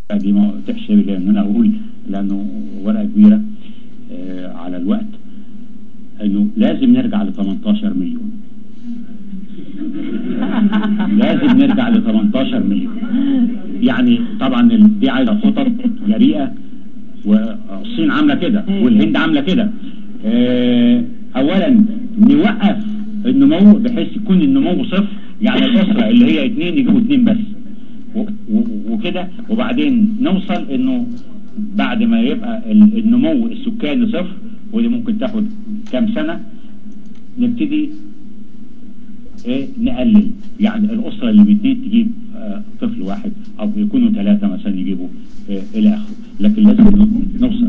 دي ما تحشر لي ان انا اقول لانه ورقة كبيرة آه على الوقت انه لازم نرجع ل 18 مليون لازم نرجع ل 18 مليون يعني طبعا دي عايزه خطط جريئه والصين عامله كده والهند عامله كده اه اولا نوقف النمو بحيث يكون النمو صفر يعني الاسره اللي هي اتنين يجيبوا اتنين بس وكده وبعدين نوصل انه بعد ما يبقى النمو السكاني صفر ودي ممكن تاخد كام سنة نبتدي ايه نقلل يعني الاسرة اللي بتنيت تجيب اه طفل واحد او يكونوا ثلاثة مثلا يجيبوا ايه الى اخره لكن لازم نوصل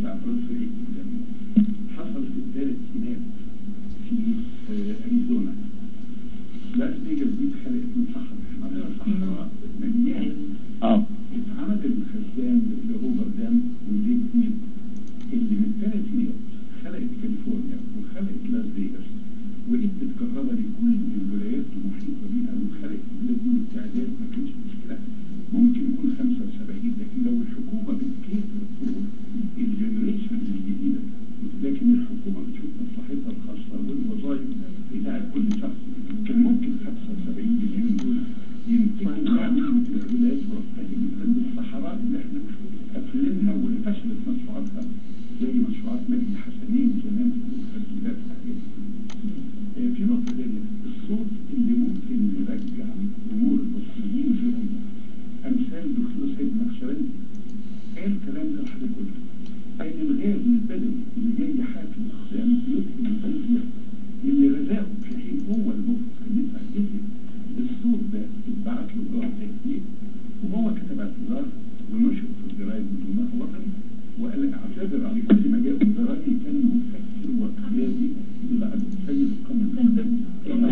حصل في الثالث سنات في اريزونا لاس فيجاس دي اتخلقت من صحراء صحراء مليانة اه اتعمل الخزان اللي هو بردام والليك ميل اللي من ثلاث سنين خلقت كاليفورنيا وخلقت لاس فيجاس وادت كهرباء لكل الولايات المحيطه بيها وخلقت البلاد دي والتعداد ما كانش مشكله ممكن يكون 75 لكن لو الحكومه بتكيف الطرق الجنريشن الجديده لكن الحكومه بتشوف مصلحتها الخاصه والوظائف بتاع كل شخص كان ممكن 75 مليون دول ينتجوا ويعملوا الولايات مرفهه جدا بالصحراء اللي احنا قافلينها واللي فشلت مشروعاتها زي مشروعات مجدي حسنين زمان في التسجيلات والحاجات دي. في نقطة ثانية الصوت اللي ممكن يرجع أمور المصريين لهم أمثال دكتور سيد نقشبندي قال الكلام ده لحضرتك قلته قال الغاز البدوي اللي جاي حافل الخزان يدخل الجزيرة اللي غذاه في حين هو المفروض كان يدفع الجزية الصوت ده اتبعت له إدارة تهديد وهو كتب اعتذار ونشر في الجرايد من وطني وقال اعتذر على كل ما جاء وزراني كان مفكر وقيادي الى ان سيد القمر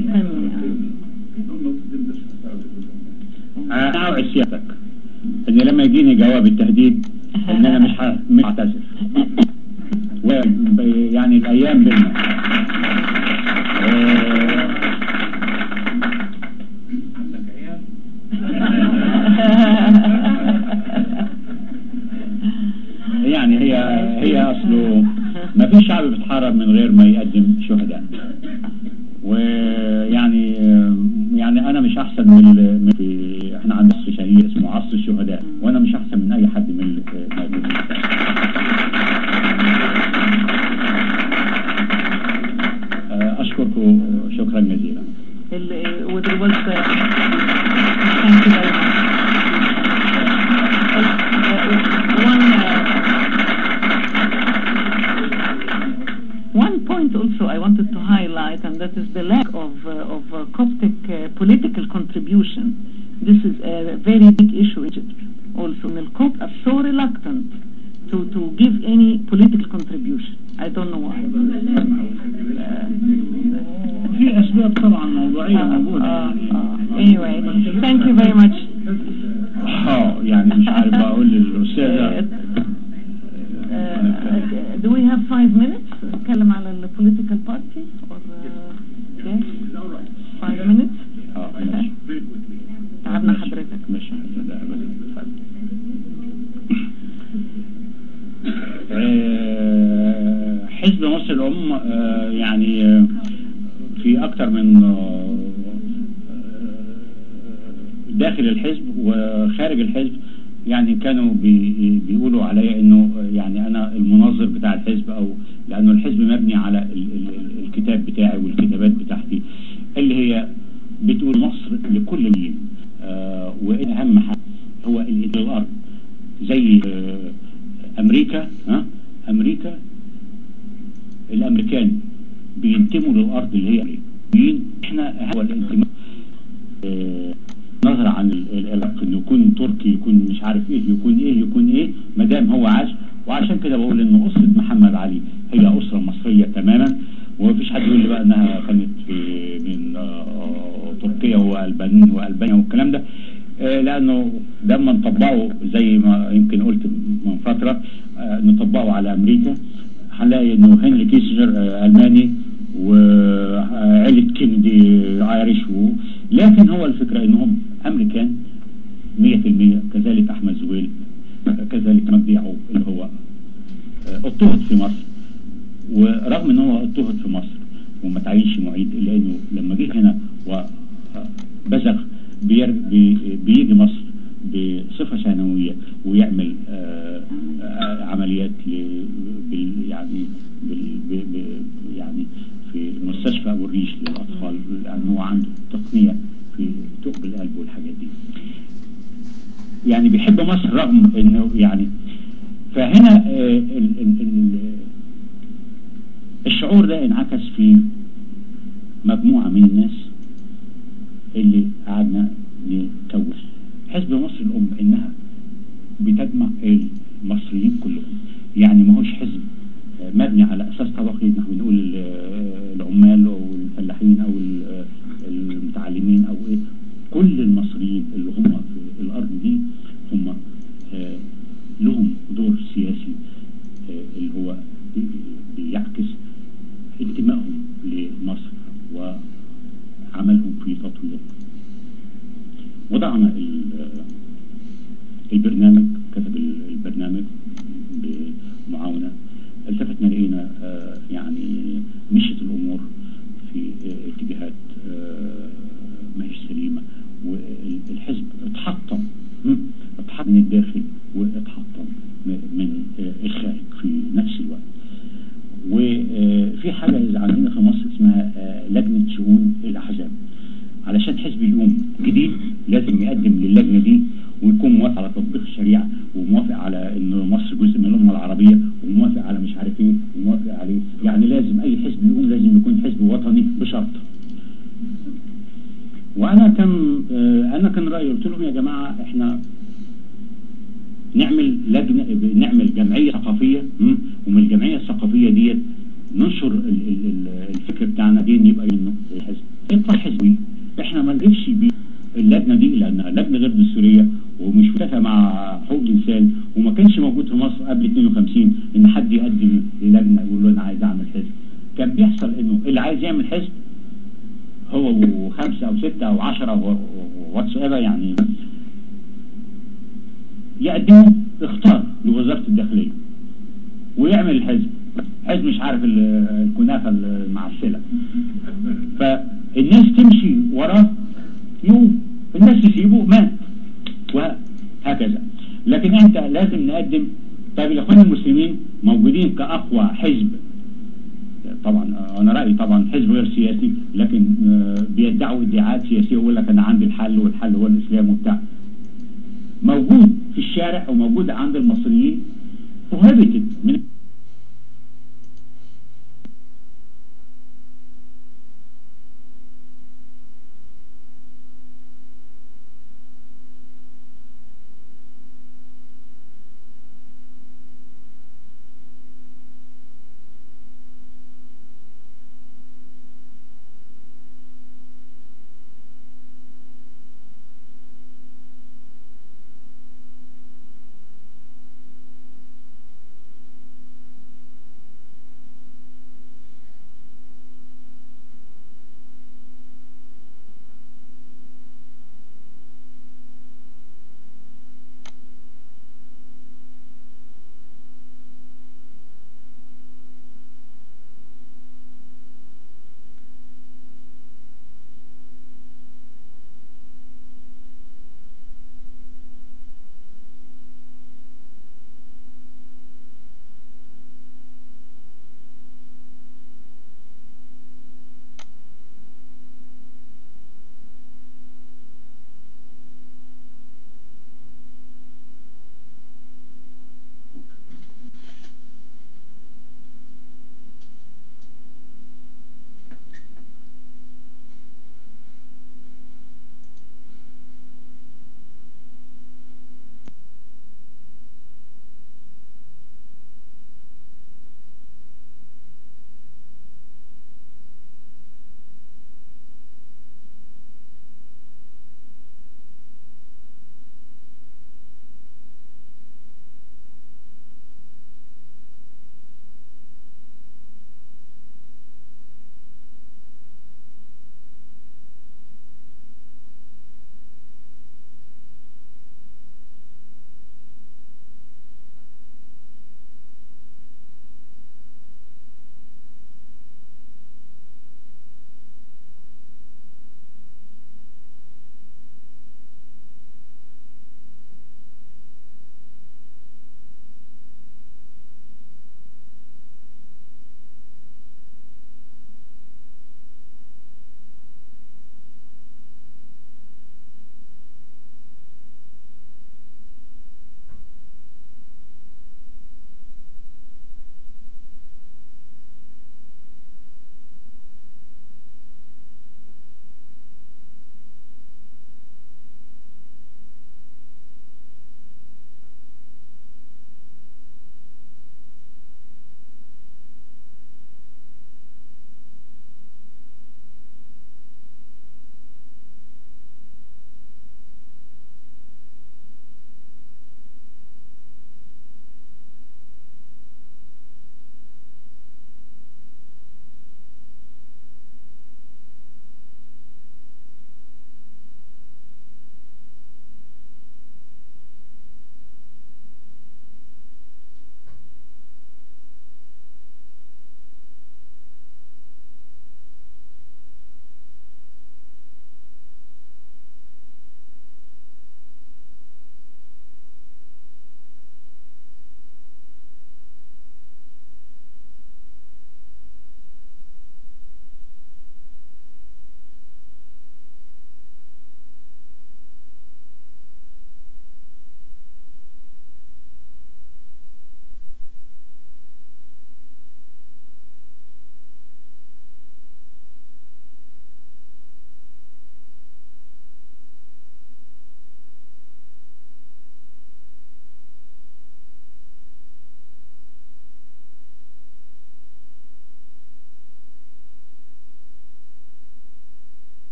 انا اوعد سيادتك ان لما يجيني جواب التهديد ان انا مش ه- مش هعتذر ويعني الايام بينا آه، عندك عيال يعني هي هي اصله ما فيش شعب بيتحرر من غير ما يقدم شهداء ويعني يعني انا مش احسن من ال- من في احنا عندنا عصر شهير اسمه عصر الشهداء وانا مش احسن من اي حد من الموجودين آه، اشكركم شكرا جزيلا ال- with the was uh, thank you very much. Uh, one uh, one point also I wanted to highlight, and that is the lack of uh, of uh, Coptic uh, political contribution. This is a very big issue in Egypt. Also, and the Copts are so reluctant to to give any political contribution. I don't know why. Uh, في اسباب طبعا موضوعيه آه، موجوده آه، يعني آه. Anyway, thank you very much. اه يعني مش عارف اقول للاستاذه Uh, uh, do we have five minutes? نتكلم على ال political party or uh, yes? Five minutes? اه ماشي تعبنا حضرتك. مش ده أبداً. آه، حزب مصر الأم آه، يعني آه، في أكتر من آه، آه، داخل الحزب وخارج الحزب يعني كانوا بي- بيقولوا عليا انه يعني انا المناظر بتاع الحزب او لانه الحزب مبني على ال- ال- الكتاب بتاعي والكتابات بتاعتي اللي هي بتقول مصر لكل جيل آه واهم حاجه هو ال- الارض زي آه امريكا ها امريكا الامريكان بينتموا للارض اللي هي امريكا احنا هو الانتماء آه، نظرة عن ال- ال- العرق انه يكون تركي يكون مش عارف ايه يكون ايه يكون ايه ما دام هو عاش وعشان كده بقول ان اسرة محمد علي هي اسرة مصرية تماما ومفيش حد يقول لي بقى انها كانت في من آه، تركيا والبنين والبانيا والكلام ده آه، لانه لما نطبقه زي ما يمكن قلت من فترة آه، نطبقه على امريكا هنلاقي انه هنري كيسنجر آه، الماني وعيلة كينيدي ايرش و... لكن هو الفكرة انهم امريكان 100% كذلك احمد زويل اضطهد في مصر ورغم ان هو اضطهد في مصر وما تعينش معيد الا انه لما جه هنا وبزغ بير بي بيجي مصر بصفة ثانوية ويعمل آه آه عمليات ل بال يعني بال ب ب يعني في مستشفى ابو الريش للاطفال لانه هو عنده تقنية في ثقب القلب والحاجات دي يعني بيحب مصر رغم انه يعني فهنا آه ال ال ال الشعور ده انعكس في مجموعة من الناس اللي قعدنا نكون حزب مصر الأم إنها بتجمع المصريين كلهم يعني ما هوش حزب مبني على أساس طبقي نحن بنقول العمال أو الفلاحين أو المتعلمين أو إيه كل المصريين اللي هم في الأرض دي هم لهم دور سياسي اللي هو بيعكس انتمائهم لمصر وعملهم في تطوير وضعنا البرنامج كتب البرنامج بمعاونة التفتنا لقينا يعني مشيت الأمور في اتجاهات ما هيش سليمة والحزب اتحطم اتحطم من الداخل واتحطم من الخارج في نفس الوقت وفي حاجة إذا عندنا في مصر اسمها لجنة شؤون الأحزاب علشان حزب يقوم جديد لازم يقدم للجنة دي ويكون موافق على تطبيق الشريعة وموافق على ان مصر جزء من الامة العربية وموافق على مش عارف ايه وموافق عليه يعني لازم اي حزب يقوم لازم يكون حزب وطني بشرط وانا كان انا كان رأيي قلت لهم يا جماعة احنا نعمل لجنة نعمل جمعية ثقافية ومن الجمعية الثقافية ديت ننشر الفكر بتاعنا دي يبقى منه الحزب يطلع حزبي احنا ما نجيبش بيه اللجنة دي لانها لجنة غير دستورية ومش متفق مع حقوق الانسان وما كانش موجود في مصر قبل 52 ان حد يقدم للجنة يقول له انا عايز اعمل حزب كان بيحصل انه اللي عايز يعمل حزب هو وخمسة او ستة او عشرة واتس ايفر يعني يقدموا اختار لوزارة الداخلية ويعمل الحزب حزب مش عارف الكنافة المعسلة فالناس تمشي وراه يوم الناس تسيبه مات وهكذا لكن انت لازم نقدم طيب الاخوان المسلمين موجودين كأقوى حزب طبعا انا رأيي طبعا حزب غير سياسي لكن بيدعوا ادعاءات سياسية ويقول لك انا عندي الحل والحل هو الاسلام وبتاع موجود في الشارع وموجود عند المصريين prohibited من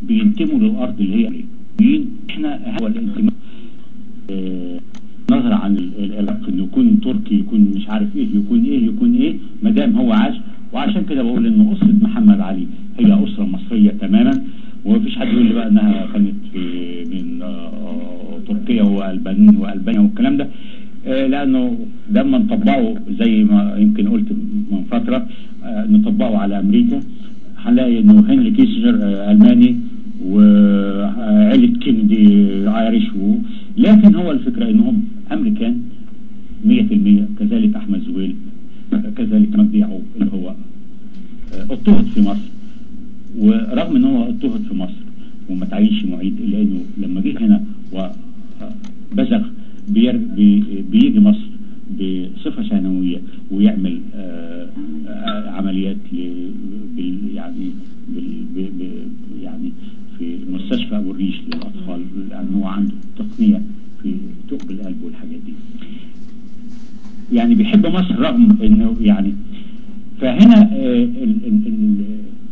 بينتموا للارض اللي هي امريكا احنا هو الانتماء آه، نظرة عن ال- العراق انه يكون تركي يكون مش عارف ايه يكون ايه يكون ايه ما دام هو عاش وعشان كده بقول ان اسرة محمد علي هي اسرة مصرية تماما ومفيش حد يقول لي بقى انها كانت في من آه، تركيا والبنان والبانيا والكلام ده آه، لانه لما نطبقه زي ما يمكن قلت من فترة آه، نطبقه على امريكا هنلاقي انه هنري كيسنجر آه، الماني وعيلة كينيدي ايريش و... لكن هو الفكرة انهم امريكان 100% كذلك احمد زويل كذلك مجدي يعقوب اللي هو آه، اضطهد في مصر ورغم ان هو اضطهد في مصر وما تعينش معيد الا انه لما جه هنا وبزغ بير بي بيجي مصر بصفة ثانوية ويعمل آه، آه، عمليات ل- بال يعني بال ب- ب- يعني في مستشفى ابو الريش للاطفال لانه هو عنده تقنية في ثقب القلب والحاجات دي يعني بيحب مصر رغم انه يعني فهنا آه، ال- ال- ال-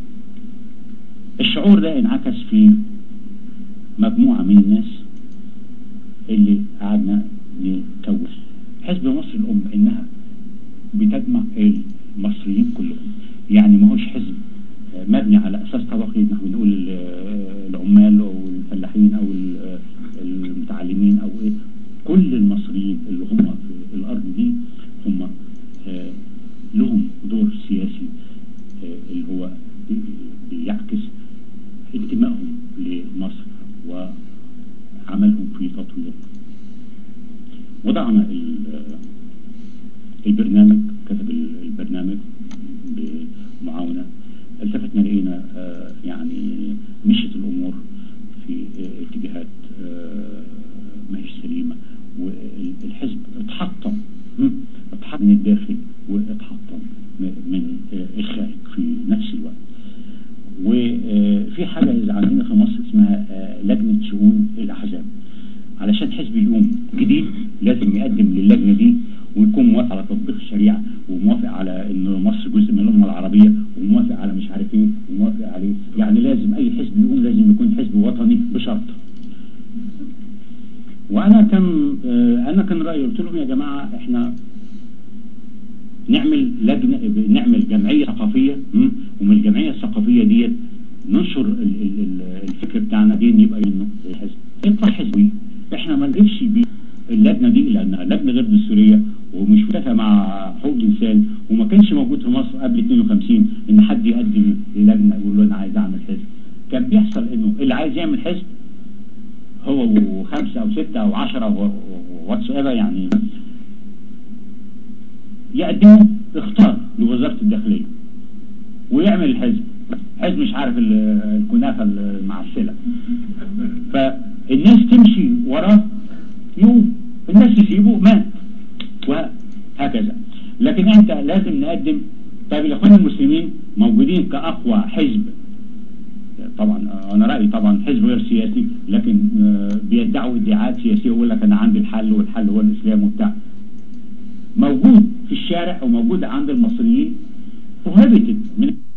الشعور ده انعكس في مجموعة من الناس اللي قعدنا نكون حزب مصر الأم إنها بتجمع المصريين كلهم يعني ما هوش حزب آه، مبني على أساس طبقي نحن بنقول آه، العمال أو الفلاحين أو ال- المتعلمين أو إيه كل المصريين اللي هم في الأرض دي هم آه، لهم دور سياسي آه، اللي هو بي- بيعكس انتمائهم لمصر وعملهم في تطوير وضعنا ال- البرنامج كتب ال- البرنامج بمعاونة التفتنا لقينا آه، يعني مشت الأمور في آه، اتجاهات آه، ما هيش سليمة والحزب اتحطم م? اتحطم من الداخل واتحطم م- من آه، الخارج في نفس الوقت وفي حاجة إذا عندنا في مصر اسمها آه، لجنة شؤون الأحزاب علشان حزب يقوم جديد لازم يقدم للجنة دي ويكون موافق على تطبيق الشريعة وموافق على ان مصر جزء من الأمة العربية وموافق على مش عارف ايه وموافق عليه يعني لازم اي حزب يقوم لازم يكون حزب وطني بشرط وانا كان آه، انا كان رأيي قلت لهم يا جماعة احنا نعمل لجنة نعمل جمعية ثقافية م? ومن الجمعية الثقافية ديت ننشر ال- ال- ال- الفكر بتاعنا دي إن يبقى منه الحزب يطلع حزبي احنا ما نجيبش بيه اللجنة دي لأنها لجنة غير دستورية ومش متفقة مع حقوق الإنسان وما كانش موجود في مصر قبل 52 إن حد يقدم للجنة يقول له أنا عايز أعمل حزب كان بيحصل إنه اللي عايز يعمل حزب هو وخمسة أو ستة أو عشرة واتس ايفر يعني يقدموا اختار لوزارة الداخلية ويعمل الحزب حزب مش عارف ال- الكنافة المعسلة فالناس تمشي وراه يوم الناس تسيبه مات وهكذا لكن انت لازم نقدم طيب الاخوان المسلمين موجودين كأقوى حزب طبعا آه، انا رأيي طبعا حزب غير سياسي لكن آه، بيدعوا ادعاءات سياسية ويقول لك انا عندي الحل والحل هو الاسلام وبتاع موجود في الشارع وموجود عند المصريين prohibited من